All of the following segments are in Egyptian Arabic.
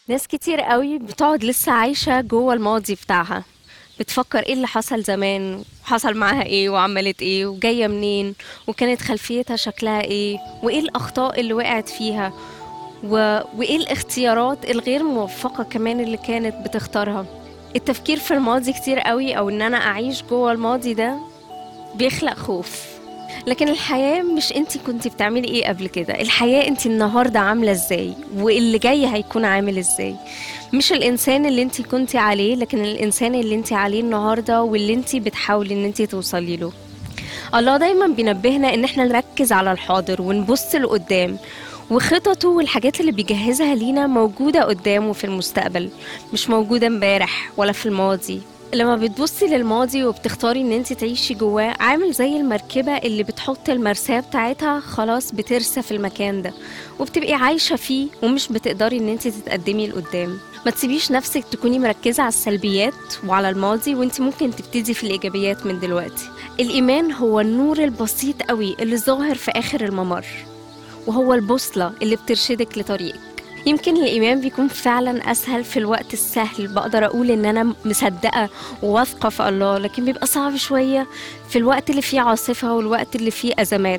ناس كتير قوي بتقعد لسه عايشة جوه الماضي بتاعها بتفكر ايه اللي حصل زمان وحصل معاها ايه وعملت ايه وجاية منين وكانت خلفيتها شكلها ايه وايه الاخطاء اللي وقعت فيها و... وايه الاختيارات الغير موفقة كمان اللي كانت بتختارها التفكير في الماضي كتير قوي او ان انا اعيش جوه الماضي ده بيخلق خوف لكن الحياة مش انتي كنتي بتعملي ايه قبل كده الحياة انتي النهاردة عاملة ازاي واللي جاي هيكون عامل ازاي مش الانسان اللي انتي كنتي عليه لكن الانسان اللي انتي عليه النهاردة واللي انتي بتحاولي ان انتي توصلي له الله دايما بينبهنا ان احنا نركز على الحاضر ونبص لقدام وخططه والحاجات اللي بيجهزها لينا موجودة قدامه في المستقبل مش موجودة امبارح ولا في الماضي لما بتبصي للماضي وبتختاري ان انت تعيشي جواه عامل زي المركبة اللي بتحط المرساة بتاعتها خلاص بترسى في المكان ده وبتبقي عايشة فيه ومش بتقدري ان انت تتقدمي لقدام ما تسيبيش نفسك تكوني مركزة على السلبيات وعلى الماضي وانت ممكن تبتدي في الإيجابيات من دلوقتي الإيمان هو النور البسيط قوي اللي ظاهر في آخر الممر وهو البوصلة اللي بترشدك لطريقك يمكن الإيمان بيكون فعلا أسهل في الوقت السهل بقدر أقول إن أنا مصدقة وواثقة في الله لكن بيبقى صعب شوية في الوقت اللي فيه عاصفة والوقت اللي فيه أزمات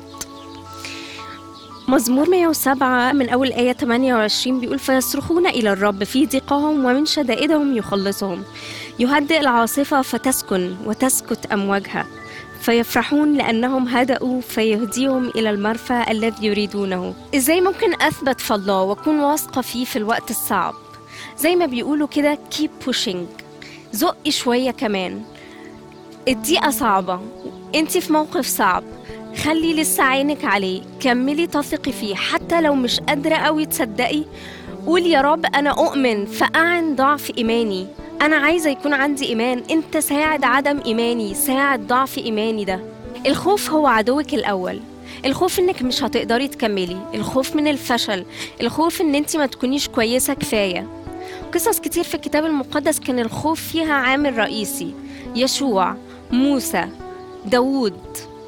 مزمور 107 من أول آية 28 بيقول فيصرخون إلى الرب في ضيقهم ومن شدائدهم يخلصهم يهدئ العاصفة فتسكن وتسكت أمواجها فيفرحون لأنهم هدأوا فيهديهم إلى المرفى الذي يريدونه إزاي ممكن أثبت في الله وأكون واثقة فيه في الوقت الصعب زي ما بيقولوا كده keep pushing زقي شوية كمان الدقيقة صعبة انت في موقف صعب خلي لسه عينك عليه كملي تثقي فيه حتى لو مش قادرة قوي تصدقي قول يا رب أنا أؤمن فأعن ضعف إيماني أنا عايزة يكون عندي إيمان أنت ساعد عدم إيماني ساعد ضعف إيماني ده الخوف هو عدوك الأول الخوف انك مش هتقدري تكملي الخوف من الفشل الخوف ان انت ما تكونيش كويسة كفاية قصص كتير في الكتاب المقدس كان الخوف فيها عامل رئيسي يشوع موسى داوود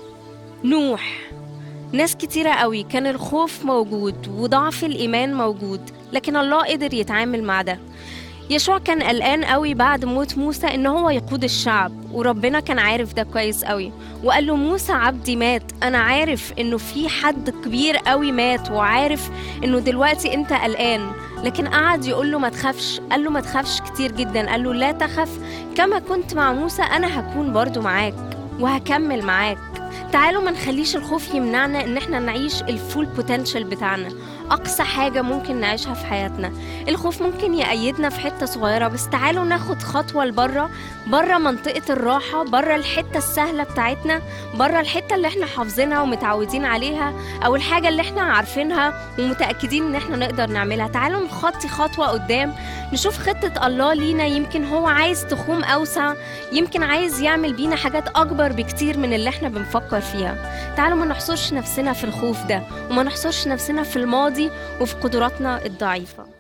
نوح ناس كتيرة قوي كان الخوف موجود وضعف الإيمان موجود لكن الله قدر يتعامل مع ده يشوع كان قلقان قوي بعد موت موسى ان هو يقود الشعب وربنا كان عارف ده كويس قوي وقال له موسى عبدي مات انا عارف انه في حد كبير قوي مات وعارف انه دلوقتي انت قلقان لكن قعد يقول له ما تخافش قال له ما تخافش كتير جدا قال له لا تخف كما كنت مع موسى انا هكون برضو معاك وهكمل معاك تعالوا ما نخليش الخوف يمنعنا ان احنا نعيش الفول بوتنشال بتاعنا اقصى حاجه ممكن نعيشها في حياتنا الخوف ممكن يأيدنا في حته صغيره بس تعالوا ناخد خطوه لبره بره منطقه الراحه بره الحته السهله بتاعتنا بره الحته اللي احنا حافظينها ومتعودين عليها او الحاجه اللي احنا عارفينها ومتاكدين ان احنا نقدر نعملها تعالوا نخطي خطوه قدام نشوف خطه الله لينا يمكن هو عايز تخوم اوسع يمكن عايز يعمل بينا حاجات اكبر بكتير من اللي احنا بنفكر فيها تعالوا ما نحصرش نفسنا في الخوف ده وما نحصرش نفسنا في الماضي وفي قدراتنا الضعيفه